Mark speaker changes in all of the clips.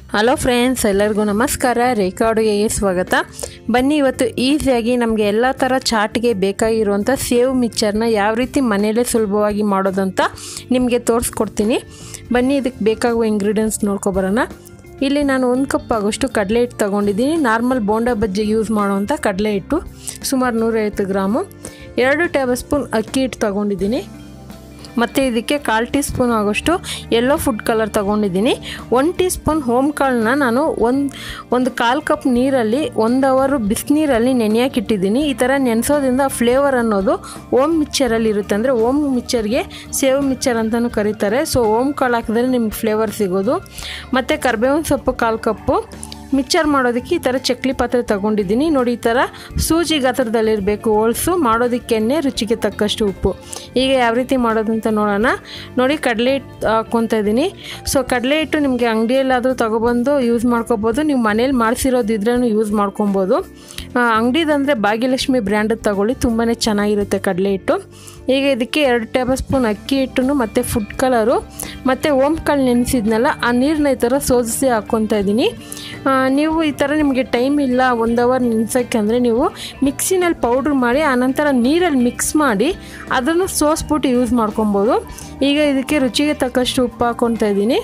Speaker 1: hello friends ಎಲ್ಲರಿಗೂ ನಮಸ್ಕಾರ ರೇಖಾ ಅಡುಗೆಗೆ ಸ್ವಾಗತ ಬನ್ನಿ ಇವತ್ತು ಈಸಿಯಾಗಿ ನಮಗೆ ಎಲ್ಲ ಥರ ಚಾಟ್ಗೆ ಬೇಕಾಗಿರುವಂಥ ಸೇವ್ ಮಿಕ್ಚರ್ನ ಯಾವ ರೀತಿ ಮನೆಯಲ್ಲೇ ಸುಲಭವಾಗಿ ಮಾಡೋದಂತ ನಿಮಗೆ ತೋರಿಸ್ಕೊಡ್ತೀನಿ ಬನ್ನಿ ಇದಕ್ಕೆ ಬೇಕಾಗುವ ಇಂಗ್ರೀಡಿಯೆಂಟ್ಸ್ ನೋಡ್ಕೊಬರೋಣ ಇಲ್ಲಿ ನಾನು ಒಂದು ಕಪ್ ಆಗೋಷ್ಟು ಕಡಲೆ ಹಿಟ್ಟು ತೊಗೊಂಡಿದ್ದೀನಿ ನಾರ್ಮಲ್ ಬೋಂಡ ಬಜ್ಜಿಗೆ ಯೂಸ್ ಮಾಡುವಂಥ ಕಡಲೆ ಹಿಟ್ಟು ಸುಮಾರು ನೂರೈವತ್ತು ಗ್ರಾಮು ಎರಡು ಟೇಬಲ್ ಸ್ಪೂನ್ ಅಕ್ಕಿ ಹಿಟ್ಟು ತೊಗೊಂಡಿದ್ದೀನಿ ಮತ್ತು ಇದಕ್ಕೆ ಕಾಲು ಟೀ ಸ್ಪೂನ್ ಆಗೋಷ್ಟು ಎಲ್ಲೋ ಫುಡ್ ಕಲರ್ ತೊಗೊಂಡಿದ್ದೀನಿ ಒನ್ ಟೀ ಸ್ಪೂನ್ ಹೋಮ್ ಕಾಳನ್ನ ನಾನು ಒಂದು ಒಂದು ಕಾಲು ಕಪ್ ನೀರಲ್ಲಿ ಒಂದು ಅವರು ಬಿಸಿನೀರಲ್ಲಿ ನೆನೆಯಕ್ಕೆ ಇಟ್ಟಿದ್ದೀನಿ ಈ ಥರ ನೆನೆಸೋದ್ರಿಂದ ಫ್ಲೇವರ್ ಅನ್ನೋದು ಓಮ್ ಮಿಕ್ಚರಲ್ಲಿ ಇರುತ್ತೆ ಅಂದರೆ ಓಮ್ ಮಿಕ್ಚರ್ಗೆ ಸೇವ್ ಮಿಕ್ಚರ್ ಅಂತಲೂ ಕರೀತಾರೆ ಸೊ ಓಮ್ ಕಾಳು ಹಾಕಿದ್ರೆ ನಿಮ್ಗೆ ಫ್ಲೇವರ್ ಸಿಗೋದು ಮತ್ತು ಕರ್ಬೇವಿನ ಸೊಪ್ಪು ಕಾಲು ಕಪ್ಪು ಮಿಕ್ಚರ್ ಮಾಡೋದಕ್ಕೆ ಈ ಥರ ಚಕ್ಲಿ ಪಾತ್ರೆ ತೊಗೊಂಡಿದ್ದೀನಿ ನೋಡಿ ಈ ಥರ ಸೂಜಿ ಗಾತ್ರದಲ್ಲಿರಬೇಕು ಹೋಳ್ಸು ಮಾಡೋದಕ್ಕೆ ಎಣ್ಣೆ ರುಚಿಗೆ ತಕ್ಕಷ್ಟು ಉಪ್ಪು ಈಗ ಯಾವ ರೀತಿ ಮಾಡೋದಂತ ನೋಡೋಣ ನೋಡಿ ಕಡಲೆ ಹಿಟ್ಟು ಹಾಕ್ಕೊತಾ ಇದ್ದೀನಿ ಸೊ ಕಡಲೆ ಹಿಟ್ಟು ನಿಮಗೆ ಅಂಗಡಿಯಲ್ಲಾದರೂ ತೊಗೊಬಂದು ಯೂಸ್ ಮಾಡ್ಕೊಬೋದು ನೀವು ಮನೇಲಿ ಮಾಡಿಸಿರೋದಿದ್ರೂ ಯೂಸ್ ಮಾಡ್ಕೊಬೋದು ಅಂಗಡಿದಂದರೆ ಭಾಗ್ಯಲಕ್ಷ್ಮಿ ಬ್ರ್ಯಾಂಡದ್ದು ತಗೊಳ್ಳಿ ತುಂಬಾ ಚೆನ್ನಾಗಿರುತ್ತೆ ಕಡಲೆ ಹಿಟ್ಟು ಈಗ ಇದಕ್ಕೆ ಎರಡು ಟೇಬಲ್ ಸ್ಪೂನ್ ಅಕ್ಕಿ ಹಿಟ್ಟು ಮತ್ತು ಫುಡ್ ಕಲರು ಮತ್ತು ಓಮ್ ಕಾಳು ನೆನೆಸಿದ್ನಲ್ಲ ಆ ನೀರನ್ನ ಈ ಥರ ಸೋದಿಸಿ ಹಾಕ್ಕೊತಾ ಇದ್ದೀನಿ ನೀವು ಈ ಥರ ನಿಮಗೆ ಟೈಮ್ ಇಲ್ಲ ಒಂದು ಅವರ್ ನೆನೆಸೋಕ್ಕೆ ಅಂದರೆ ನೀವು ಮಿಕ್ಸಿನಲ್ಲಿ ಪೌಡ್ರ್ ಮಾಡಿ ಆನಂತರ ನೀರಲ್ಲಿ ಮಿಕ್ಸ್ ಮಾಡಿ ಅದನ್ನು ಸೋಸ್ಬಿಟ್ಟು ಯೂಸ್ ಮಾಡ್ಕೊಬೋದು ಈಗ ಇದಕ್ಕೆ ರುಚಿಗೆ ತಕ್ಕಷ್ಟು ಉಪ್ಪು ಹಾಕ್ಕೊತಾ ಇದ್ದೀನಿ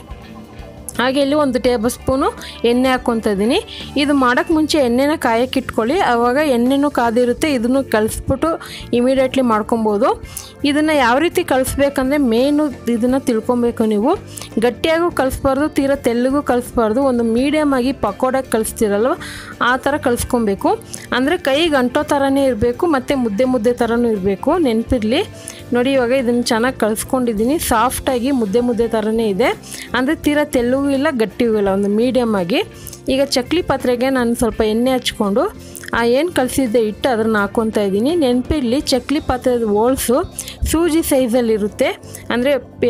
Speaker 1: ಹಾಗೆ ಇಲ್ಲಿ ಒಂದು ಟೇಬಲ್ ಸ್ಪೂನು ಎಣ್ಣೆ ಹಾಕ್ಕೊತಾ ಇದ್ದೀನಿ ಇದು ಮಾಡೋಕ್ಕೆ ಮುಂಚೆ ಎಣ್ಣೆನ ಕಾಯಕ್ಕೆ ಇಟ್ಕೊಳ್ಳಿ ಆವಾಗ ಎಣ್ಣೆನೂ ಕಾದಿರುತ್ತೆ ಇದನ್ನು ಕಲಿಸ್ಬಿಟ್ಟು ಇಮಿಡಿಯೇಟ್ಲಿ ಮಾಡ್ಕೊಬೋದು ಇದನ್ನು ಯಾವ ರೀತಿ ಕಲಿಸ್ಬೇಕಂದ್ರೆ ಮೇನು ಇದನ್ನು ತಿಳ್ಕೊಬೇಕು ನೀವು ಗಟ್ಟಿಯಾಗೂ ಕಲಿಸ್ಬಾರ್ದು ತೀರಾ ತೆಳ್ಳಗೂ ಕಲಿಸ್ಬಾರ್ದು ಒಂದು ಮೀಡಿಯಮ್ ಆಗಿ ಪಕೋಡಕ್ಕೆ ಕಲಿಸ್ತೀರಲ್ವ ಆ ಥರ ಕಲಿಸ್ಕೊಬೇಕು ಅಂದರೆ ಕೈಗೆ ಅಂಟೋ ಥರನೇ ಇರಬೇಕು ಮತ್ತು ಮುದ್ದೆ ಮುದ್ದೆ ಥರನೂ ಇರಬೇಕು ನೆನಪಿರಲಿ ನೋಡಿ ಇವಾಗ ಇದನ್ನು ಚೆನ್ನಾಗಿ ಕಲಿಸ್ಕೊಂಡಿದ್ದೀನಿ ಸಾಫ್ಟಾಗಿ ಮುದ್ದೆ ಮುದ್ದೆ ಥರನೇ ಇದೆ ಅಂದರೆ ತೀರಾ ತೆಳ್ಳಗೂ ಇಲ್ಲ ಗಟ್ಟಿಯೂ ಇಲ್ಲ ಒಂದು ಮೀಡಿಯಮ್ ಆಗಿ ಈಗ ಚಕ್ಲಿ ಪಾತ್ರೆಗೆ ನಾನು ಸ್ವಲ್ಪ ಎಣ್ಣೆ ಹಚ್ಕೊಂಡು ಆ ಏನು ಕಲಿಸಿದ್ದೆ ಇಟ್ಟು ಅದನ್ನು ಹಾಕ್ಕೊತಾ ಇದ್ದೀನಿ ನೆನಪಿರಲಿ ಚಕ್ಲಿ ಪಾತ್ರದ ಹೋಳ್ಸು ಸೂಜಿ ಸೈಜಲ್ಲಿರುತ್ತೆ ಅಂದರೆ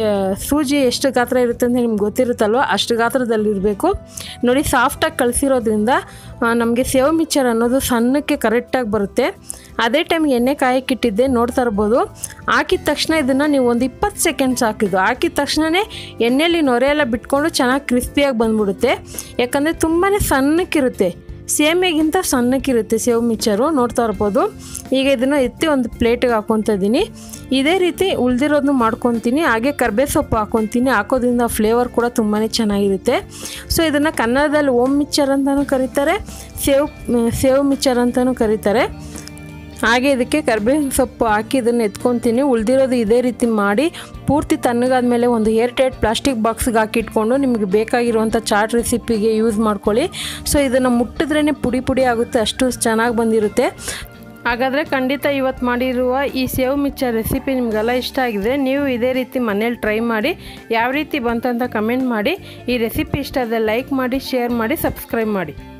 Speaker 1: ಸೂಜಿ ಎಷ್ಟು ಗಾತ್ರ ಇರುತ್ತೆ ಅಂತ ನಿಮ್ಗೆ ಗೊತ್ತಿರುತ್ತಲ್ವ ಅಷ್ಟು ಗಾತ್ರದಲ್ಲಿರಬೇಕು ನೋಡಿ ಸಾಫ್ಟಾಗಿ ಕಲಿಸಿರೋದ್ರಿಂದ ನಮಗೆ ಸೇವ್ ಮಿಕ್ಚರ್ ಅನ್ನೋದು ಸಣ್ಣಕ್ಕೆ ಕರೆಕ್ಟಾಗಿ ಬರುತ್ತೆ ಅದೇ ಟೈಮ್ ಎಣ್ಣೆ ಕಾಯಕ್ಕಿಟ್ಟಿದ್ದೆ ನೋಡ್ತಾ ಇರ್ಬೋದು ಹಾಕಿದ ತಕ್ಷಣ ಇದನ್ನು ನೀವು ಒಂದು ಇಪ್ಪತ್ತು ಸೆಕೆಂಡ್ಸ್ ಹಾಕಿದ್ದು ಹಾಕಿದ ತಕ್ಷಣವೇ ಎಣ್ಣೆಯಲ್ಲಿ ನೊರೆ ಎಲ್ಲ ಬಿಟ್ಕೊಂಡು ಚೆನ್ನಾಗಿ ಕ್ರಿಸ್ಪಿಯಾಗಿ ಬಂದ್ಬಿಡುತ್ತೆ ಯಾಕಂದರೆ ತುಂಬಾ ಸಣ್ಣಕ್ಕಿರುತ್ತೆ ಸೇಮೆಗಿಂತ ಸಣ್ಣಕ್ಕಿರುತ್ತೆ ಸೇವ್ ಮಿಕ್ಚರು ನೋಡ್ತಾ ಇರ್ಬೋದು ಈಗ ಇದನ್ನು ಎತ್ತಿ ಒಂದು ಪ್ಲೇಟಿಗೆ ಹಾಕ್ಕೊತಾ ಇದ್ದೀನಿ ಇದೇ ರೀತಿ ಉಳ್ದಿರೋದನ್ನು ಮಾಡ್ಕೊತೀನಿ ಹಾಗೆ ಕರ್ಬೇ ಸೊಪ್ಪು ಹಾಕ್ಕೊತೀನಿ ಹಾಕೋದ್ರಿಂದ ಫ್ಲೇವರ್ ಕೂಡ ತುಂಬಾ ಚೆನ್ನಾಗಿರುತ್ತೆ ಸೊ ಇದನ್ನು ಕನ್ನಡದಲ್ಲಿ ಓಮ್ ಮಿಕ್ಚರ್ ಅಂತಲೂ ಕರೀತಾರೆ ಸೇವ್ ಸೇವ್ ಮಿಕ್ಚರ್ ಅಂತಲೂ ಕರೀತಾರೆ ಹಾಗೆ ಇದಕ್ಕೆ ಕರ್ಬೇವಿನ ಸೊಪ್ಪು ಹಾಕಿ ಇದನ್ನು ಎತ್ಕೊತೀನಿ ಉಳಿದಿರೋದು ಇದೇ ರೀತಿ ಮಾಡಿ ಪೂರ್ತಿ ತಣ್ಣಗಾದ್ಮೇಲೆ ಒಂದು ಏರ್ ಟೈಟ್ ಪ್ಲಾಸ್ಟಿಕ್ ಬಾಕ್ಸ್ಗೆ ಹಾಕಿಟ್ಕೊಂಡು ನಿಮಗೆ ಬೇಕಾಗಿರುವಂಥ ಚಾಟ್ ರೆಸಿಪಿಗೆ ಯೂಸ್ ಮಾಡ್ಕೊಳ್ಳಿ ಸೊ ಇದನ್ನು ಮುಟ್ಟಿದ್ರೇ ಪುಡಿ ಪುಡಿ ಆಗುತ್ತೆ ಅಷ್ಟು ಚೆನ್ನಾಗಿ ಬಂದಿರುತ್ತೆ ಹಾಗಾದರೆ ಖಂಡಿತ ಇವತ್ತು ಮಾಡಿರುವ ಈ ಸೇವ್ ಮಿಕ್ಚರ್ ರೆಸಿಪಿ ನಿಮಗೆಲ್ಲ ಇಷ್ಟ ಆಗಿದೆ ನೀವು ಇದೇ ರೀತಿ ಮನೇಲಿ ಟ್ರೈ ಮಾಡಿ ಯಾವ ರೀತಿ ಬಂತಂತ ಕಮೆಂಟ್ ಮಾಡಿ ಈ ರೆಸಿಪಿ ಇಷ್ಟ ಆದರೆ ಲೈಕ್ ಮಾಡಿ ಶೇರ್ ಮಾಡಿ ಸಬ್ಸ್ಕ್ರೈಬ್ ಮಾಡಿ